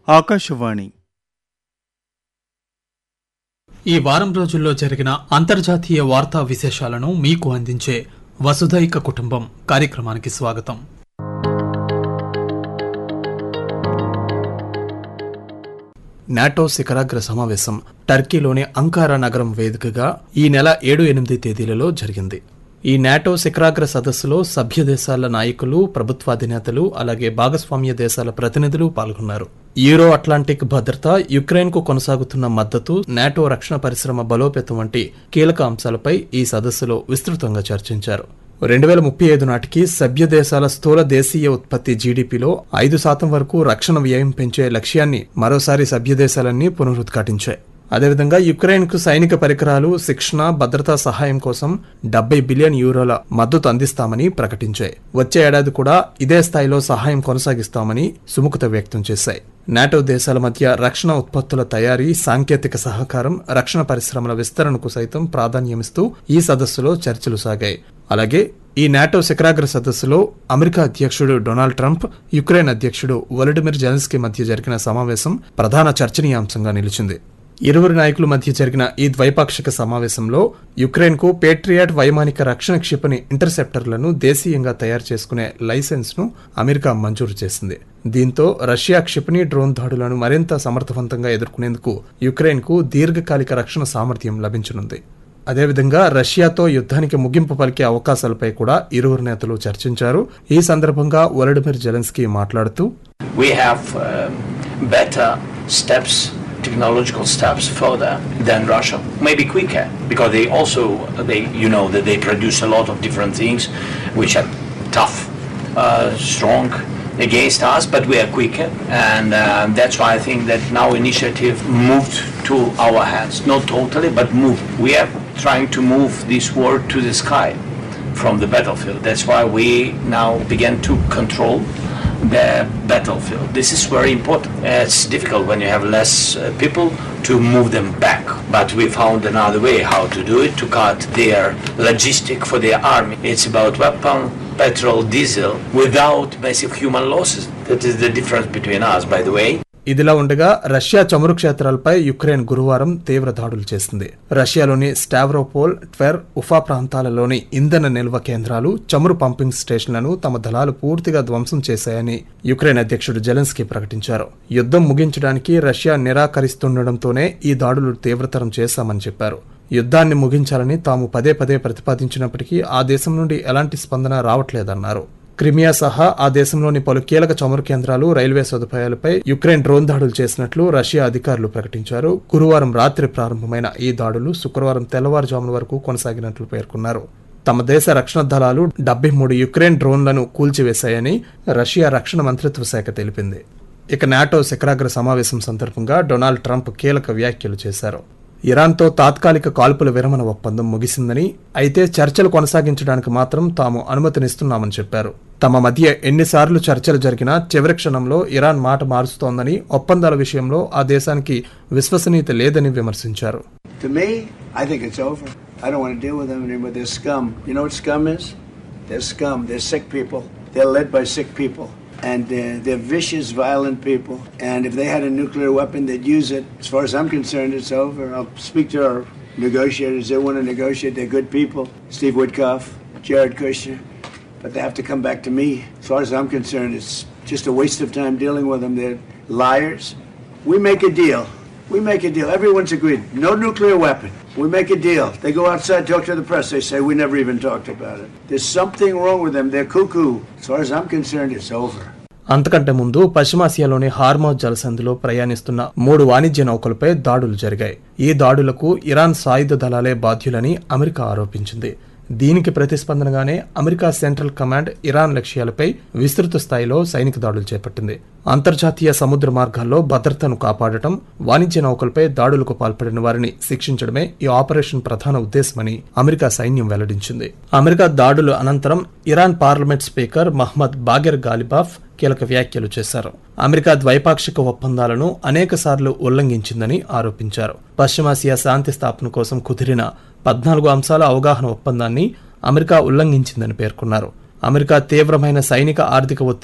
ఆకాశవాణి ఈ వారం రోజుల్లో జరిగిన అంతర్జాతీయ వార్తా విశేషాలను మీకు అందించే వసుధైక కుటుంబం కార్యక్రమానికి స్వాగతం నాటో శిఖరాగ్ర సమావేశం టర్కీలోని అంకారా నగరం వేదికగా ఈ నెల ఏడు ఎనిమిది తేదీలలో జరిగింది ఈ నాటో శిఖరాగ్ర సదస్సులో సభ్య దేశాల నాయకులు ప్రభుత్వాధినేతలు అలాగే భాగస్వామ్య దేశాల ప్రతినిధులు పాల్గొన్నారు యూరో అట్లాంటిక్ భద్రత యుక్రెయిన్ కు కొనసాగుతున్న మద్దతు నాటో రక్షణ పరిశ్రమ బలోపేతం వంటి కీలక అంశాలపై ఈ సదస్సులో విస్తృతంగా చర్చించారు రెండు వేల ముప్పై ఐదు నాటికి సభ్య దేశాల స్థూల దేశీయ ఉత్పత్తి జీడీపీలో ఐదు శాతం వరకు రక్షణ వ్యయం పెంచే లక్ష్యాన్ని మరోసారి సభ్య దేశాలన్నీ పునరుద్ఘాటించాయి అదేవిధంగా యుక్రెయిన్ కు సైనిక పరికరాలు శిక్షణ భద్రతా సహాయం కోసం డెబ్బై బిలియన్ యూరోల మద్దతు అందిస్తామని ప్రకటించాయి వచ్చే ఏడాది కూడా ఇదే స్థాయిలో సహాయం కొనసాగిస్తామని సుముఖత వ్యక్తం చేశాయి నాటో దేశాల మధ్య రక్షణ ఉత్పత్తుల తయారీ సాంకేతిక సహకారం రక్షణ పరిశ్రమల విస్తరణకు సైతం ప్రాధాన్యమిస్తూ ఈ సదస్సులో చర్చలు సాగాయి అలాగే ఈ నాటో శిఖరాగ్ర సదస్సులో అమెరికా అధ్యక్షుడు డొనాల్డ్ ట్రంప్ యుక్రెయిన్ అధ్యక్షుడు వొలడిమిర్ జెలెన్స్కీ మధ్య జరిగిన సమావేశం ప్రధాన చర్చనీయాంశంగా నిలిచింది ఇరువురు నాయకుల మధ్య జరిగిన ఈ ద్వైపాక్షిక సమావేశంలో యుక్రెయిన్ కు పేట్రియాట్ వైమానిక రక్షణ క్షిపణి ఇంటర్సెప్టర్లను దేశీయంగా తయారు చేసుకునే లైసెన్స్ ను అమెరికా మంజూరు చేసింది దీంతో రష్యా క్షిపణి డ్రోన్ దాడులను మరింత సమర్థవంతంగా ఎదుర్కొనేందుకు యుక్రెయిన్ కు దీర్ఘకాలిక రక్షణ సామర్థ్యం లభించనుంది అదేవిధంగా రష్యాతో యుద్ధానికి ముగింపు పలికే అవకాశాలపై కూడా ఇరువురు నేతలు చర్చించారు ఈ సందర్భంగా వలడిమిర్ జెలెన్స్కీ మాట్లాడుతూ we have um, better steps, technological steps further than Russia. Maybe quicker because they also they you know that they produce a lot of different things which are tough, uh, strong against us, but we are quicker, and uh, that's why I think that now initiative moved to our hands, not totally, but moved. We are trying to move this war to the sky from the battlefield. That's why we now begin to control the battlefield. This is very important. It's difficult when you have less uh, people to move them back, but we found another way how to do it to cut their logistic for their army. It's about weapon, petrol, diesel without massive human losses. That is the difference between us, by the way. ఇదిలా ఉండగా Russia చమురు క్షేత్రాలపై Ukraine గురువారం తీవ్ర దాడులు చేసింది రష్యాలోని Stavropol ట్వెర్ Ufa ప్రాంతాలలోని ఇంధన నిల్వ కేంద్రాలు చమురు పంపింగ్ స్టేషన్లను తమ దళాలు పూర్తిగా ధ్వంసం చేశాయని యుక్రెయిన్ అధ్యక్షుడు జెలెన్స్కీ ప్రకటించారు యుద్ధం ముగించడానికి రష్యా నిరాకరిస్తుండటంతోనే ఈ దాడులు తీవ్రతరం చేశామని చెప్పారు యుద్ధాన్ని ముగించాలని తాము పదే పదే ప్రతిపాదించినప్పటికీ ఆ దేశం నుండి ఎలాంటి స్పందన రావట్లేదన్నారు క్రిమియా సహా ఆ దేశంలోని పలు కీలక చమురు కేంద్రాలు రైల్వే సదుపాయాలపై యుక్రెయిన్ డ్రోన్ దాడులు చేసినట్లు రష్యా అధికారులు ప్రకటించారు గురువారం రాత్రి ప్రారంభమైన ఈ దాడులు శుక్రవారం తెల్లవారుజామున వరకు కొనసాగినట్లు పేర్కొన్నారు తమ దేశ రక్షణ దళాలు డెబ్బై మూడు యుక్రెయిన్ డ్రోన్లను కూల్చివేశాయని రష్యా రక్షణ మంత్రిత్వ శాఖ తెలిపింది ఇక నాటో శిఖరాగ్ర సమావేశం సందర్భంగా డొనాల్డ్ ట్రంప్ కీలక వ్యాఖ్యలు చేశారు ఇరాన్తో తాత్కాలిక కాల్పుల విరమణ ఒప్పందం ముగిసిందని అయితే చర్చలు కొనసాగించడానికి మాత్రం తాము అనుమతినిస్తున్నామని చెప్పారు తమ మధ్య ఎన్నిసార్లు చర్చలు జరిగినా చివరి క్షణంలో ఇరాన్ మాట మారుస్తోందని ఒప్పందాల విషయంలో ఆ దేశానికి విశ్వసనీయత లేదని విమర్శించారు To me, I think it's over. I don't want to deal with them anymore. They're scum. You know what scum is? They're scum. They're sick people. They're led by sick people. And uh, they're vicious, violent people. And if they had a nuclear weapon, they'd use it. As far as I'm concerned, it's over. I'll speak to our negotiators. They want to negotiate. They're good people. Steve Woodcoff, Jared Kushner. But they have to come back to me. As far as I'm concerned, it's just a waste of time dealing with them. They're liars. We make a deal. We make a deal. Everyone's agreed. No nuclear weapon. We make a deal. They go outside, talk to the press. They say, we never even talked about it. There's something wrong with them. They're cuckoo. As far as I'm concerned, it's over. అంతకంటే ముందు పశ్చిమాసియాలోని Hormuz జలసంధిలో ప్రయాణిస్తున్న మూడు వాణిజ్య నౌకలపై దాడులు జరిగాయి ఈ దాడులకు Iran సాయుధ దళాలే బాధ్యులని అమెరికా ఆరోపించింది దీనికి ప్రతిస్పందనగానే అమెరికా సెంట్రల్ కమాండ్ ఇరాన్ లక్ష్యాలపై విస్తృత స్థాయిలో సైనిక దాడులు చేపట్టింది అంతర్జాతీయ సముద్ర మార్గాల్లో భద్రతను కాపాడటం వాణిజ్య నౌకలపై దాడులకు పాల్పడిన వారిని శిక్షించడమే ఈ ఆపరేషన్ ప్రధాన ఉద్దేశమని అమెరికా సైన్యం వెల్లడించింది అమెరికా దాడుల అనంతరం Iran parliament speaker Mohammad Bagher Ghalibaf కీలక వ్యాఖ్యలు చేశారు అమెరికా ద్వైపాక్షిక ఒప్పందాలను అనేక సార్లు ఉల్లంఘించిందని ఆరోపించారు పశ్చిమాసియా శాంతి స్థాపన కోసం కుదిరిన పద్నాలుగు అంశాల అవగాహన ఒప్పందాన్ని అమెరికా ఉల్లంఘించిందని పేర్కొన్నారు అమెరికా తీవ్రమైన సైనిక ఆర్థిక ఒత్తిడి